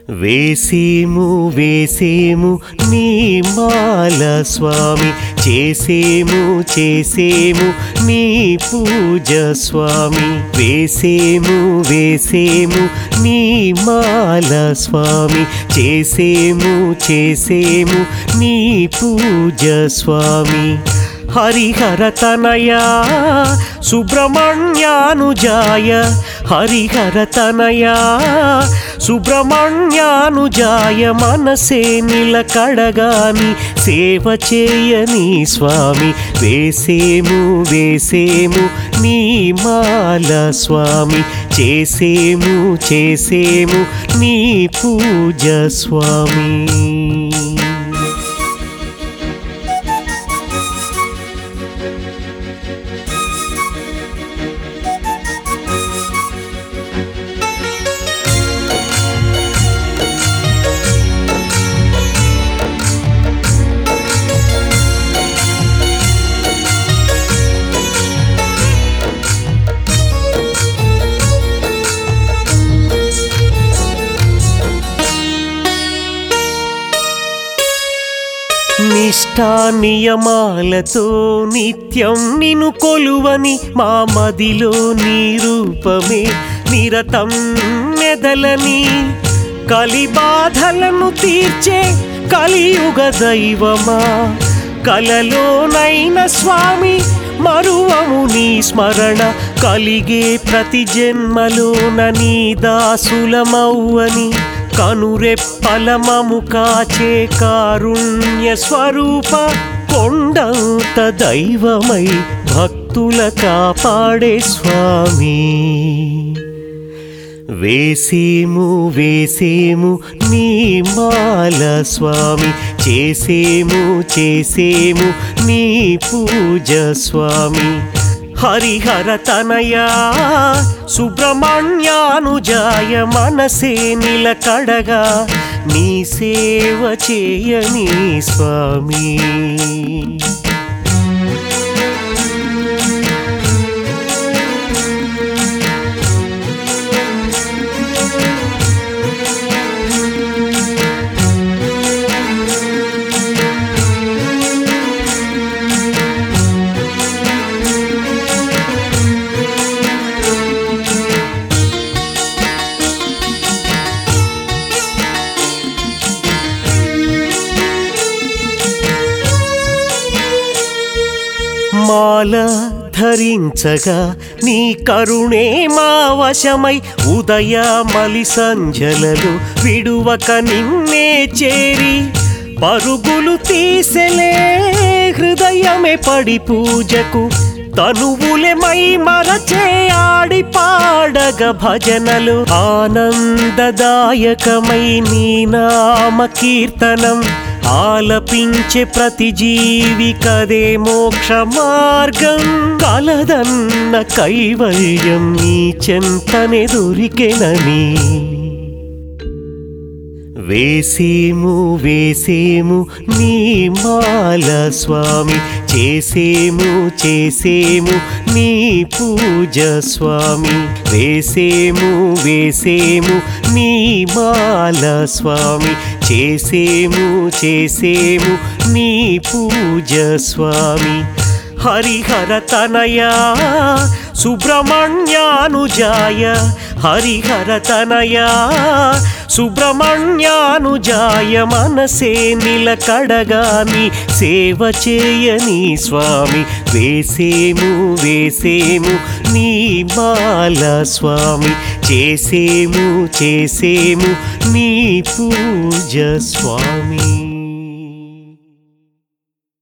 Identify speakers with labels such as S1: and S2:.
S1: వేసేము వేసేము నీ మాల స్వామి చేసేము చేసేము నీ పూజ స్వామి వేసేము వేసేము నీ మాల స్వామి చేసేము చేసేము నీ పూజ స్వామి హరిహర తనయా సుబ్రహ్మణ్యానుజాయ హరిహర తనయా సుబ్రహ్మణ్యానుజాయ మనసే నిలకడగాని సేవ చేయని స్వామి వేసేము వేసేము నీ మాల స్వామి చేసేము చేసేము నీ పూజ స్వామి నిష్టా నియమాలతో నిత్యం నిన్ను కొలువని మా మదిలో నీ రూపమే నిరతం మెదలని కలి బాధలను తీర్చే కలియుగ దైవమా కలలోనైన స్వామి మరువము నీ స్మరణ కలిగే ప్రతి జన్మలోన నీ దాసులమౌవని కనురెప్పలమము కాచే కారుణ్య స్వరూప కొండంత దైవమై భక్తుల కాపాడే స్వామి వేసేము వేసేము నీ మాల స్వామి చేసేము చేసేము నీ పూజ స్వామి హరిహర తనయా సుబ్రహ్మణ్యానుజాయ మనసే నిలకడగా నీ సేవ చేయని స్వామి మాల ధరించగా నీ కరుణే మా వశమై ఉదయ మలి సంజలలు విడువక నిన్నే చేరి పరుగులు తీసెలే హృదయమే పడి పూజకు తనువులే మై మరచే ఆడి పాడగ భజనలు ఆనందదాయకమై నీ నామ కీర్తనం ఆలపించే ప్రతి జీవి కదే మోక్ష మార్గం కలదన్న కైవల్యం నీ చెంతనే దొరికెనని వేసేము వేసేము నీ మాల స్వామి చేసేము చేసేము నీ పూజ స్వామి వేసేము వేసేము నీ మాల స్వామి చేసేము చేసేము నీ పూజ స్వామి హరిహర తనయా సుబ్రహ్మణ్యానుజాయ హరిహర తనయా సుబ్రహ్మణ్యానుజాయ మనసే నిలకడగాని సేవ చేయని స్వామి వేసేము వేసేము నీ మాల స్వామి చేసేము చేసేము నీ పూజ స్వామి